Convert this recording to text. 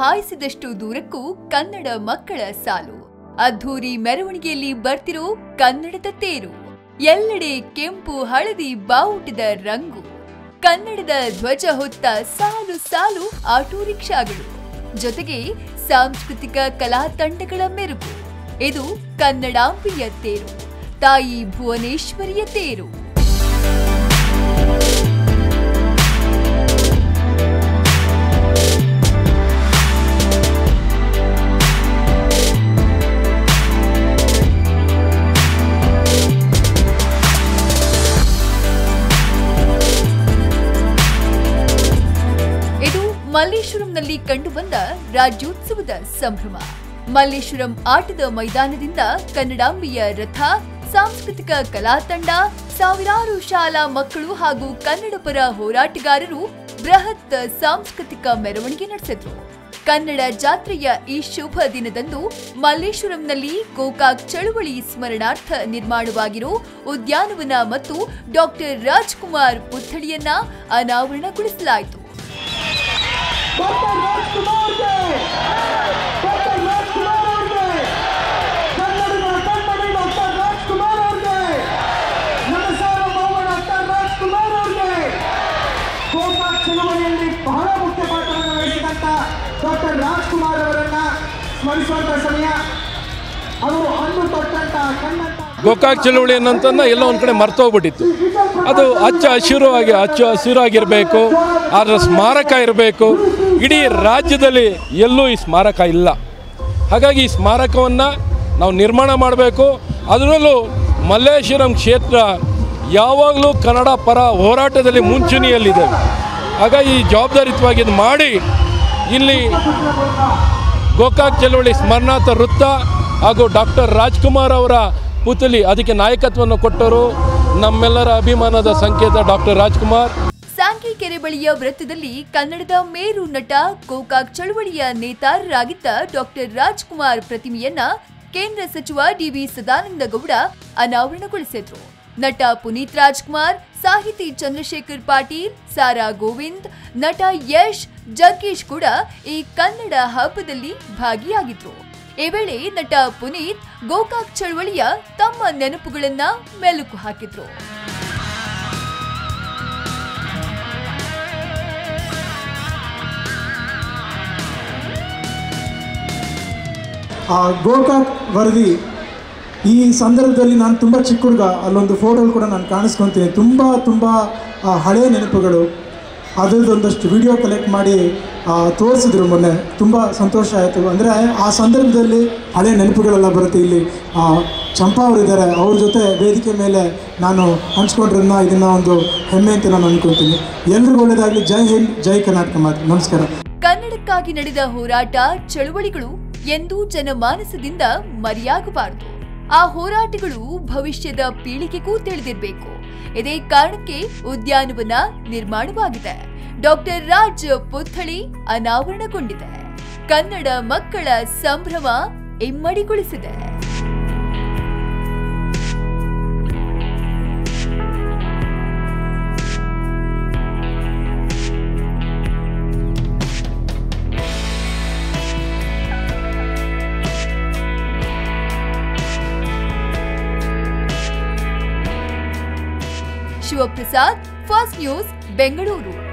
ಹಾಯಿಸಿದಷ್ಟು ದೂರಕ್ಕೂ ಕನ್ನಡ ಮಕ್ಕಳ ಸಾಲು ಅದ್ಧೂರಿ ಮೆರವಣಿಗೆಯಲ್ಲಿ ಬರ್ತಿರೋ ಕನ್ನಡದ ತೇರು ಎಲ್ಲೆಡೆ ಕೆಂಪು ಹಳದಿ ಬಾವುಟದ ರಂಗು ಕನ್ನಡದ ಧ್ವಜ ಹೊತ್ತ ಸಾಲು ಸಾಲು ಆಟೋ ರಿಕ್ಷಾಗಳು ಜೊತೆಗೆ ಸಾಂಸ್ಕೃತಿಕ ಕಲಾ ತಂಡಗಳ ಮೆರುಗು ಇದು ಕನ್ನಡಾಂಬೆಯ ತೇರು ತಾಯಿ ಭುವನೇಶ್ವರಿಯ ತೇರು ಇದು ಮಲ್ಲೇಶ್ವರಂನಲ್ಲಿ ಕಂಡುಬಂದ ರಾಜ್ಯೋತ್ಸವದ ಸಂಭ್ರಮ ಮಲ್ಲೇಶ್ವರಂ ಆಟದ ಮೈದಾನದಿಂದ ಕನ್ನಡಾಂಬೆಯ ರಥ ಸಾಂಸ್ಕೃತಿಕ ಕಲಾ ತಂಡ ಸಾವಿರಾರು ಶಾಲಾ ಮಕ್ಕಳು ಹಾಗೂ ಕನ್ನಡ ಪರ ಹೋರಾಟಗಾರರು ಬೃಹತ್ ಸಾಂಸ್ಕೃತಿಕ ಮೆರವಣಿಗೆ ನಡೆಸಿದ್ರು ಕನ್ನಡ ಜಾತ್ರೆಯ ಈ ಶುಭ ದಿನದಂದು ಮಲ್ಲೇಶ್ವರಂನಲ್ಲಿ ಗೋಕಾಕ್ ಚಳುವಳಿ ಸ್ಮರಣಾರ್ಥ ನಿರ್ಮಾಣವಾಗಿರೋ ಉದ್ಯಾನವನ ಮತ್ತು ಡಾಕ್ಟರ್ ರಾಜ್ಕುಮಾರ್ ಪುತ್ಥಳಿಯನ್ನ ಅನಾವರಣಗೊಳಿಸಲಾಯಿತು ಡಾಕ್ಟರ್ ರಾಜ್ಕುಮಾರ್ಗೆ ಡಾಕ್ಟರ್ ರಾಜ್ಕುಮಾರ್ ಅವ್ರಿಗೆ ಕನ್ನಡದ ಕನ್ನಡಿ ಡಾಕ್ಟರ್ ರಾಜ್ಕುಮಾರ್ ಅವ್ರಿಗೆ ನನ್ನ ಸಾರ್ವಭೌಮ ಡಾಕ್ಟರ್ ರಾಜ್ಕುಮಾರ್ ಅವ್ರಿಗೆ ಗೋಕಾಕ್ ಚಳವಳಿಯಲ್ಲಿ ಬಹಳ ಮುಖ್ಯ ಪಾತ್ರವನ್ನು ವಹಿಸಿದಂತ ಡಾಕ್ಟರ್ ರಾಜ್ಕುಮಾರ್ ಅವರನ್ನ ಸ್ಮರಿಸುವಂತ ಸಮಯ ಅವರು ಅಂದು ತೊಟ್ಟಂತ ಕಣ್ಣಂತ ಗೋಕಾಕ್ ಚಳುವಳಿ ಅನ್ನೋಂಥದ್ದನ್ನ ಎಲ್ಲೋ ಒಂದು ಕಡೆ ಮರ್ತೋಗ್ಬಿಟ್ಟಿತ್ತು ಅದು ಹಚ್ಚ ಹಸಿರುವಾಗಿ ಹಚ್ಚ ಹಸಿರಾಗಿರಬೇಕು ಅದರ ಸ್ಮಾರಕ ಇರಬೇಕು ಇಡೀ ರಾಜ್ಯದಲ್ಲಿ ಎಲ್ಲೂ ಈ ಸ್ಮಾರಕ ಇಲ್ಲ ಹಾಗಾಗಿ ಈ ಸ್ಮಾರಕವನ್ನು ನಾವು ನಿರ್ಮಾಣ ಮಾಡಬೇಕು ಅದರಲ್ಲೂ ಮಲ್ಲೇಶ್ವರಂ ಕ್ಷೇತ್ರ ಯಾವಾಗಲೂ ಕನ್ನಡ ಪರ ಹೋರಾಟದಲ್ಲಿ ಮುಂಚೂಣಿಯಲ್ಲಿದೆ ಹಾಗಾಗಿ ಈ ಜವಾಬ್ದಾರಿಯುತವಾಗಿ ಇದು ಮಾಡಿ ಇಲ್ಲಿ ಗೋಕಾಕ್ ಚಳವಳಿ ಸ್ಮರಣಾರ್ಥ ವೃತ್ತ ಹಾಗೂ ಡಾಕ್ಟರ್ ರಾಜ್ಕುಮಾರ್ ಅವರ ಪುತ್ಲಿ ಅದಕ್ಕೆ ನಾಯಕತ್ವವನ್ನು ಕೊಟ್ಟವರು ನಮ್ಮೆಲ್ಲರ ಅಭಿಮಾನದ ಸಂಕೇತ ಡಾಕ್ಟರ್ ರಾಜ್ಕುಮಾರ್ ಸಾಂಕಿ ಕೆರೆ ಬಳಿಯ ವೃತ್ತದಲ್ಲಿ ಕನ್ನಡದ ಮೇರು ನಟ ಗೋಕಾಕ್ ಚಳುವಳಿಯ ನೇತಾರರಾಗಿದ್ದ ಡಾಕ್ಟರ್ ರಾಜ್ಕುಮಾರ್ ಪ್ರತಿಮೆಯನ್ನ ಕೇಂದ್ರ ಸಚಿವ ಡಿವಿ ಸದಾನಂದ ಗೌಡ ಅನಾವರಣಗೊಳಿಸಿದ್ರು ನಟ ಪುನೀತ್ ರಾಜ್ಕುಮಾರ್ ಸಾಹಿತಿ ಚಂದ್ರಶೇಖರ್ ಪಾಟೀಲ್ ಸಾರಾ ಗೋವಿಂದ್ ನಟ ಯಶ್ ಜಗ್ಗೇಶ್ ಕೂಡ ಈ ಕನ್ನಡ ಹಬ್ಬದಲ್ಲಿ ಭಾಗಿಯಾಗಿದ್ರು ಈ ವೇಳೆ ನಟ ಪುನೀತ್ ಗೋಕಾಕ್ ಚಳವಳಿಯ ತಮ್ಮ ನೆನಪುಗಳನ್ನ ಮೆಲುಕು ಹಾಕಿದ್ರು ಆ ಗೋಕಾಕ್ ವರದಿ ಈ ಸಂದರ್ಭದಲ್ಲಿ ನಾನು ತುಂಬ ಚಿಕ್ಕ ಹುಡುಗ ಅಲ್ಲೊಂದು ಫೋಟೋలు ಕೂಡ ನಾನು ಕಾಣಿಸ್ಕೊತೀನಿ ತುಂಬ ತುಂಬ ಆ, ಹಳೆಯ ನೆನಪುಗಳು ಅದರದ್ದೊಂದಷ್ಟು ವಿಡಿಯೋ ಕಲೆಕ್ಟ್ ಮಾಡಿ ಆ, ತೋರಿಸಿದ್ರು ಮೊನ್ನೆ ತುಂಬ ಸಂತೋಷ ಆಯಿತು ಅಂದರೆ ಆ ಸಂದರ್ಭದಲ್ಲಿ ಹಳೆಯ ನೆನಪುಗಳೆಲ್ಲ ಬರುತ್ತೆ ಇಲ್ಲಿ ಆ, ಚಂಪಾ ಅವರಿದ್ದಾರೆ ಅವ್ರ ಜೊತೆ ವೇದಿಕೆ ಮೇಲೆ ನಾನು ಹಂಚ್ಕೊಂಡ್ರನ್ನ ಇದನ್ನು ಒಂದು ಹೆಮ್ಮೆ ಅಂತ ನಾನು ಅಂದ್ಕೊಳ್ತೀನಿ ಎಲ್ರಿಗೂ ಒಳ್ಳೆಯದಾಗಲಿ ಜೈ ಹಿಂದ್ ಜೈ ಕರ್ನಾಟಕ ಮಾತು ನಮಸ್ಕಾರ ಕನ್ನಡಕ್ಕಾಗಿ ನಡೆದ ಹೋರಾಟ ಚಳುವಳಿಗಳು ಎಂದೂ ಜನಮಾನಸದಿಂದ ಮರೆಯಾಗಬಾರದು ಆ ಹೋರಾಟಗಳು ಭವಿಷ್ಯದ ಪೀಳಿಗೆಗೂ ತಿಳಿದಿರಬೇಕು ಇದೇ ಕಾರಣಕ್ಕೆ ಉದ್ಯಾನವನ ನಿರ್ಮಾಣವಾಗಿದೆ ಡಾಕ್ಟರ್ ರಾಜ್ ಪುತ್ಥಳಿ ಅನಾವರಣಗೊಂಡಿದೆ ಕನ್ನಡ ಮಕ್ಕಳ ಸಂಭ್ರಮ ಇಮ್ಮಡಿಗೊಳಿಸಿದೆ ಶಿವಪ್ರಸಾದ್ ಫಾಸ್ಟ್ ನ್ಯೂಸ್ ಬೆಂಗಳೂರು